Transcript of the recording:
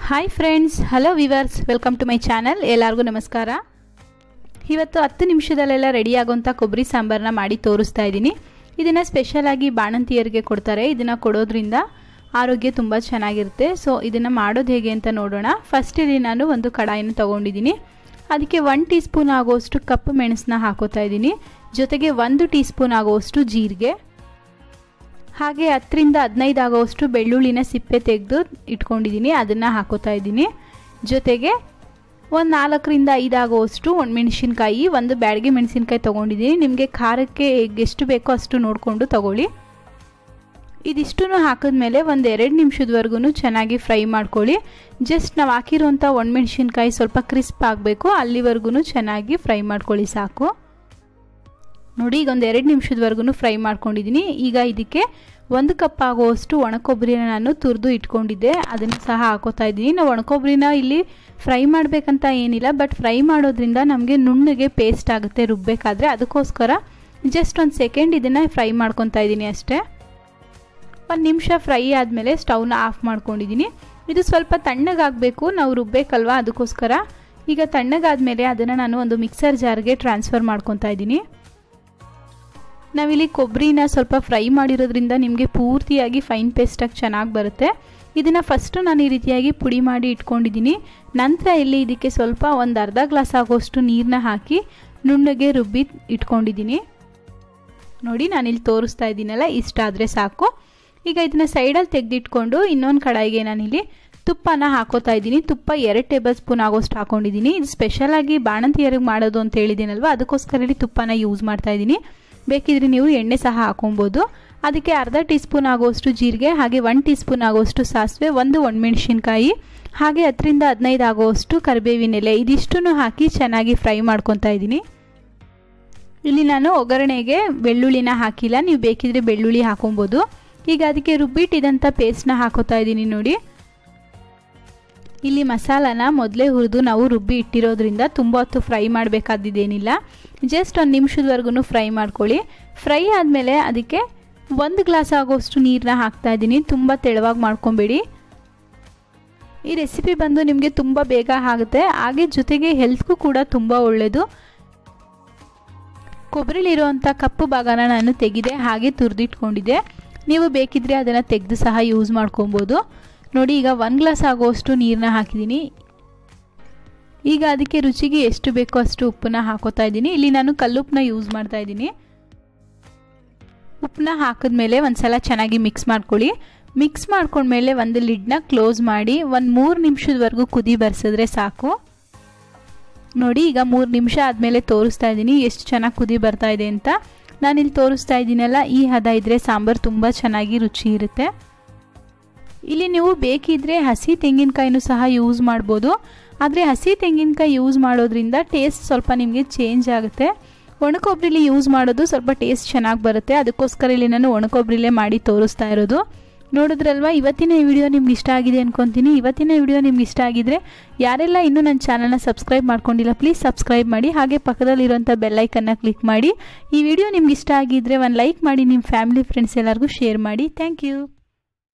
hi friends hello viewers welcome to my channel ಎಲ್ಲರಿಗೂ ನಮಸ್ಕಾರ ಇವತ್ತು ಹತ್ತು ನಿಮಿಷದಲ್ಲೆಲ್ಲ ರೆಡಿ ಆಗೋಂಥ ಕೊಬ್ಬರಿ ಸಾಂಬಾರನ್ನ ಮಾಡಿ ತೋರಿಸ್ತಾ ಇದ್ದೀನಿ ಇದನ್ನು ಸ್ಪೆಷಲಾಗಿ ಬಾಣಂತಿಯರಿಗೆ ಕೊಡ್ತಾರೆ ಇದನ್ನು ಕೊಡೋದ್ರಿಂದ ಆರೋಗ್ಯ ತುಂಬ ಚೆನ್ನಾಗಿರುತ್ತೆ ಸೊ ಇದನ್ನು ಮಾಡೋದು ಹೇಗೆ ಅಂತ ನೋಡೋಣ ಫಸ್ಟ್ ಇಲ್ಲಿ ನಾನು ಒಂದು ಕಡಾಯಿನ ತೊಗೊಂಡಿದ್ದೀನಿ ಅದಕ್ಕೆ ಒನ್ ಟೀ ಸ್ಪೂನ್ ಆಗುವಷ್ಟು ಕಪ್ಪು ಮೆಣಸನ್ನ ಹಾಕೋತಾ ಇದ್ದೀನಿ ಜೊತೆಗೆ ಒಂದು ಟೀ ಸ್ಪೂನ್ ಆಗುವಷ್ಟು ಜೀರಿಗೆ ಹಾಗೆ ಹತ್ತರಿಂದ ಹದಿನೈದು ಆಗೋವಷ್ಟು ಬೆಳ್ಳುಳ್ಳಿನ ಸಿಪ್ಪೆ ತೆಗೆದು ಇಟ್ಕೊಂಡಿದ್ದೀನಿ ಅದನ್ನು ಹಾಕೋತಾ ಇದ್ದೀನಿ ಜೊತೆಗೆ ಒಂದು ನಾಲ್ಕರಿಂದ ಐದು ಆಗೋವಷ್ಟು ಒಣಮೆಣಸಿನ್ಕಾಯಿ ಒಂದು ಬ್ಯಾಡಗೆ ಮೆಣಸಿನ್ಕಾಯಿ ತೊಗೊಂಡಿದ್ದೀನಿ ನಿಮಗೆ ಖಾರಕ್ಕೆ ಎಷ್ಟು ಬೇಕೋ ಅಷ್ಟು ನೋಡಿಕೊಂಡು ತಗೊಳ್ಳಿ ಇದಿಷ್ಟನ್ನು ಹಾಕಿದ್ಮೇಲೆ ಒಂದು ಎರಡು ನಿಮಿಷದವರೆಗೂ ಚೆನ್ನಾಗಿ ಫ್ರೈ ಮಾಡ್ಕೊಳ್ಳಿ ಜಸ್ಟ್ ನಾವು ಹಾಕಿರೋಂಥ ಒಣಮೆಣಸಿನ್ಕಾಯಿ ಸ್ವಲ್ಪ ಕ್ರಿಸ್ಪ್ ಆಗಬೇಕು ಅಲ್ಲಿವರೆಗೂ ಚೆನ್ನಾಗಿ ಫ್ರೈ ಮಾಡ್ಕೊಳ್ಳಿ ಸಾಕು ನೋಡಿ ಈಗ ಒಂದು ಎರಡು ನಿಮಿಷದವರೆಗೂ ಫ್ರೈ ಮಾಡ್ಕೊಂಡಿದ್ದೀನಿ ಈಗ ಇದಕ್ಕೆ ಒಂದು ಕಪ್ ಆಗುವಷ್ಟು ಒಣಕೊಬ್ಬರಿನ ನಾನು ತುರಿದು ಇಟ್ಕೊಂಡಿದ್ದೆ ಅದನ್ನು ಸಹ ಹಾಕೋತಾ ಇದ್ದೀನಿ ನಾವು ಒಣಕೊಬ್ಬರಿನ ಇಲ್ಲಿ ಫ್ರೈ ಮಾಡಬೇಕಂತ ಏನಿಲ್ಲ ಬಟ್ ಫ್ರೈ ಮಾಡೋದ್ರಿಂದ ನಮಗೆ ನುಣ್ಣಗೆ ಪೇಸ್ಟ್ ಆಗುತ್ತೆ ರುಬ್ಬಬೇಕಾದ್ರೆ ಅದಕ್ಕೋಸ್ಕರ ಜಸ್ಟ್ ಒಂದು ಸೆಕೆಂಡ್ ಇದನ್ನು ಫ್ರೈ ಮಾಡ್ಕೊತಾ ಇದ್ದೀನಿ ಅಷ್ಟೇ ಒಂದು ನಿಮಿಷ ಫ್ರೈ ಆದಮೇಲೆ ಸ್ಟವ್ನ ಆಫ್ ಮಾಡ್ಕೊಂಡಿದ್ದೀನಿ ಇದು ಸ್ವಲ್ಪ ತಣ್ಣಗಾಗಬೇಕು ನಾವು ರುಬ್ಬೇಕಲ್ವ ಅದಕ್ಕೋಸ್ಕರ ಈಗ ತಣ್ಣಗಾದ್ಮೇಲೆ ಅದನ್ನು ನಾನು ಒಂದು ಮಿಕ್ಸರ್ ಜಾರ್ಗೆ ಟ್ರಾನ್ಸ್ಫರ್ ಮಾಡ್ಕೊತಾ ಇದ್ದೀನಿ ನಾವಿಲ್ಲಿ ಕೊಬ್ಬರಿನ ಸ್ವಲ್ಪ ಫ್ರೈ ಮಾಡಿರೋದ್ರಿಂದ ನಿಮಗೆ ಪೂರ್ತಿಯಾಗಿ ಫೈನ್ ಪೇಸ್ಟಾಗಿ ಚೆನ್ನಾಗಿ ಬರುತ್ತೆ ಇದನ್ನು ಫಸ್ಟು ನಾನು ಈ ರೀತಿಯಾಗಿ ಪುಡಿ ಮಾಡಿ ಇಟ್ಕೊಂಡಿದ್ದೀನಿ ನಂತರ ಇಲ್ಲಿ ಇದಕ್ಕೆ ಸ್ವಲ್ಪ ಒಂದು ಅರ್ಧ ಗ್ಲಾಸ್ ಆಗೋಷ್ಟು ನೀರನ್ನ ಹಾಕಿ ನುಣ್ಣಗೆ ರುಬ್ಬಿ ಇಟ್ಕೊಂಡಿದ್ದೀನಿ ನೋಡಿ ನಾನಿಲ್ಲಿ ತೋರಿಸ್ತಾ ಇದ್ದೀನಲ್ಲ ಇಷ್ಟ ಆದರೆ ಸಾಕು ಈಗ ಇದನ್ನು ಸೈಡಲ್ಲಿ ತೆಗೆದಿಟ್ಕೊಂಡು ಇನ್ನೊಂದು ಕಡಾಯಿಗೆ ನಾನಿಲ್ಲಿ ತುಪ್ಪನ ಹಾಕೋತಾ ಇದ್ದೀನಿ ತುಪ್ಪ ಎರಡು ಟೇಬಲ್ ಸ್ಪೂನ್ ಆಗೋಷ್ಟು ಹಾಕೊಂಡಿದ್ದೀನಿ ಇದು ಸ್ಪೆಷಲಾಗಿ ಬಾಣಂತಿಯರಿಗೆ ಮಾಡೋದು ಅಂತ ಹೇಳಿದ್ದೀನಲ್ವ ಅದಕ್ಕೋಸ್ಕರ ಇಲ್ಲಿ ತುಪ್ಪನ ಯೂಸ್ ಮಾಡ್ತಾ ಇದ್ದೀನಿ ಬೇಕಿದ್ರೆ ನೀವು ಎಣ್ಣೆ ಸಹ ಹಾಕೊಬೋದು ಅದಕ್ಕೆ ಅರ್ಧ ಟೀ ಸ್ಪೂನ್ ಆಗುವಷ್ಟು ಜೀರಿಗೆ ಹಾಗೆ ಒನ್ ಟೀ ಸ್ಪೂನ್ ಆಗುವಷ್ಟು ಸಾಸಿವೆ ಒಂದು ಒಣಮೆಣಸಿನ್ಕಾಯಿ ಹಾಗೆ ಹತ್ತರಿಂದ ಹದಿನೈದು ಆಗುವಷ್ಟು ಕರಿಬೇವಿನ ಎಲೆ ಇದಿಷ್ಟನ್ನು ಹಾಕಿ ಚೆನ್ನಾಗಿ ಫ್ರೈ ಮಾಡ್ಕೊತಾ ಇದ್ದೀನಿ ಇಲ್ಲಿ ನಾನು ಒಗ್ಗರಣೆಗೆ ಬೆಳ್ಳುಳ್ಳಿನ ಹಾಕಿಲ್ಲ ನೀವು ಬೇಕಿದ್ರೆ ಬೆಳ್ಳುಳ್ಳಿ ಹಾಕೊಬೋದು ಈಗ ಅದಕ್ಕೆ ರುಬ್ಬಿಟ್ಟಿದಂಥ ಪೇಸ್ಟ್ನ ಹಾಕೋತಾ ಇದ್ದೀನಿ ನೋಡಿ ಇಲ್ಲಿ ಮಸಾಲಾನ ಮೊದಲೇ ಹುರಿದು ನಾವು ರುಬ್ಬಿ ಇಟ್ಟಿರೋದ್ರಿಂದ ತುಂಬ ಹೊತ್ತು ಫ್ರೈ ಮಾಡಬೇಕಾದಿದ್ದೇನಿಲ್ಲ ಜಸ್ಟ್ ಒಂದು ನಿಮಿಷದವರೆಗೂ ಫ್ರೈ ಮಾಡ್ಕೊಳ್ಳಿ ಫ್ರೈ ಆದಮೇಲೆ ಅದಕ್ಕೆ ಒಂದು ಗ್ಲಾಸ್ ಆಗೋಷ್ಟು ನೀರನ್ನ ಹಾಕ್ತಾ ಇದ್ದೀನಿ ತುಂಬ ತೆಳುವಾಗಿ ಮಾಡ್ಕೊಬೇಡಿ ಈ ರೆಸಿಪಿ ಬಂದು ನಿಮಗೆ ತುಂಬ ಬೇಗ ಆಗುತ್ತೆ ಹಾಗೆ ಜೊತೆಗೆ ಹೆಲ್ತ್ಗೂ ಕೂಡ ತುಂಬ ಒಳ್ಳೆಯದು ಕೊಬ್ಬರಿಲಿರುವಂಥ ಕಪ್ಪು ಭಾಗನ ನಾನು ತೆಗೆದೆ ಹಾಗೆ ತುರಿದಿಟ್ಕೊಂಡಿದ್ದೆ ನೀವು ಬೇಕಿದ್ರೆ ಅದನ್ನು ತೆಗೆದು ಸಹ ಯೂಸ್ ಮಾಡ್ಕೊಬೋದು ನೋಡಿ ಈಗ ಒಂದು ಗ್ಲಾಸ್ ಆಗುವಷ್ಟು ನೀರನ್ನ ಹಾಕಿದ್ದೀನಿ ಈಗ ಅದಕ್ಕೆ ರುಚಿಗೆ ಎಷ್ಟು ಬೇಕೋ ಅಷ್ಟು ಉಪ್ಪನ್ನ ಹಾಕೋತಾ ಇದ್ದೀನಿ ಇಲ್ಲಿ ನಾನು ಕಲ್ಲುಪ್ಪನ್ನ ಯೂಸ್ ಮಾಡ್ತಾ ಇದ್ದೀನಿ ಉಪ್ಪನ್ನ ಹಾಕಿದ್ಮೇಲೆ ಒಂದು ಸಲ ಚೆನ್ನಾಗಿ ಮಿಕ್ಸ್ ಮಾಡ್ಕೊಳ್ಳಿ ಮಿಕ್ಸ್ ಮಾಡ್ಕೊಂಡ್ಮೇಲೆ ಒಂದು ಲಿಡ್ನ ಕ್ಲೋಸ್ ಮಾಡಿ ಒಂದು ಮೂರು ನಿಮಿಷದವರೆಗೂ ಕುದಿ ಬರ್ಸಿದ್ರೆ ಸಾಕು ನೋಡಿ ಈಗ ಮೂರು ನಿಮಿಷ ಆದಮೇಲೆ ತೋರಿಸ್ತಾ ಇದ್ದೀನಿ ಎಷ್ಟು ಚೆನ್ನಾಗಿ ಕುದಿ ಬರ್ತಾ ಇದೆ ಅಂತ ನಾನಿಲ್ಲಿ ತೋರಿಸ್ತಾ ಇದ್ದೀನಲ್ಲ ಈ ಹದ ಇದ್ದರೆ ಸಾಂಬಾರು ತುಂಬ ಚೆನ್ನಾಗಿ ರುಚಿ ಇರುತ್ತೆ ಇಲ್ಲಿ ನೀವು ಬೇಕಿದ್ರೆ ಹಸಿ ತೆಂಗಿನಕಾಯಿನೂ ಸಹ ಯೂಸ್ ಮಾಡ್ಬೋದು ಆದರೆ ಹಸಿ ತೆಂಗಿನಕಾಯಿ ಯೂಸ್ ಮಾಡೋದ್ರಿಂದ ಟೇಸ್ಟ್ ಸ್ವಲ್ಪ ನಿಮಗೆ ಚೇಂಜ್ ಆಗುತ್ತೆ ಒಣಕೊಬ್ಬರಿಲಿ ಯೂಸ್ ಮಾಡೋದು ಸ್ವಲ್ಪ ಟೇಸ್ಟ್ ಚೆನ್ನಾಗಿ ಬರುತ್ತೆ ಅದಕ್ಕೋಸ್ಕರ ಇಲ್ಲಿ ನಾನು ಒಣಕೊಬ್ಬರಿಲೇ ಮಾಡಿ ತೋರಿಸ್ತಾ ಇರೋದು ನೋಡಿದ್ರಲ್ವ ಇವತ್ತಿನ ಈ ವಿಡಿಯೋ ನಿಮ್ಗೆ ಇಷ್ಟ ಆಗಿದೆ ಅನ್ಕೊತೀನಿ ಇವತ್ತಿನ ವಿಡಿಯೋ ನಿಮ್ಗೆ ಇಷ್ಟ ಆಗಿದ್ರೆ ಯಾರೆಲ್ಲ ಇನ್ನೂ ನನ್ನ ಚಾನಲ್ನ ಸಬ್ಸ್ಕ್ರೈಬ್ ಮಾಡ್ಕೊಂಡಿಲ್ಲ ಪ್ಲೀಸ್ ಸಬ್ಸ್ಕ್ರೈಬ್ ಮಾಡಿ ಹಾಗೆ ಪಕ್ಕದಲ್ಲಿರುವಂಥ ಬೆಲ್ಲೈಕನ್ನ ಕ್ಲಿಕ್ ಮಾಡಿ ಈ ವಿಡಿಯೋ ನಿಮ್ಗೆ ಇಷ್ಟ ಆಗಿದ್ರೆ ಒಂದು ಲೈಕ್ ಮಾಡಿ ನಿಮ್ಮ ಫ್ಯಾಮಿಲಿ ಫ್ರೆಂಡ್ಸ್ ಎಲ್ಲರಿಗೂ ಶೇರ್ ಮಾಡಿ ಥ್ಯಾಂಕ್ ಯು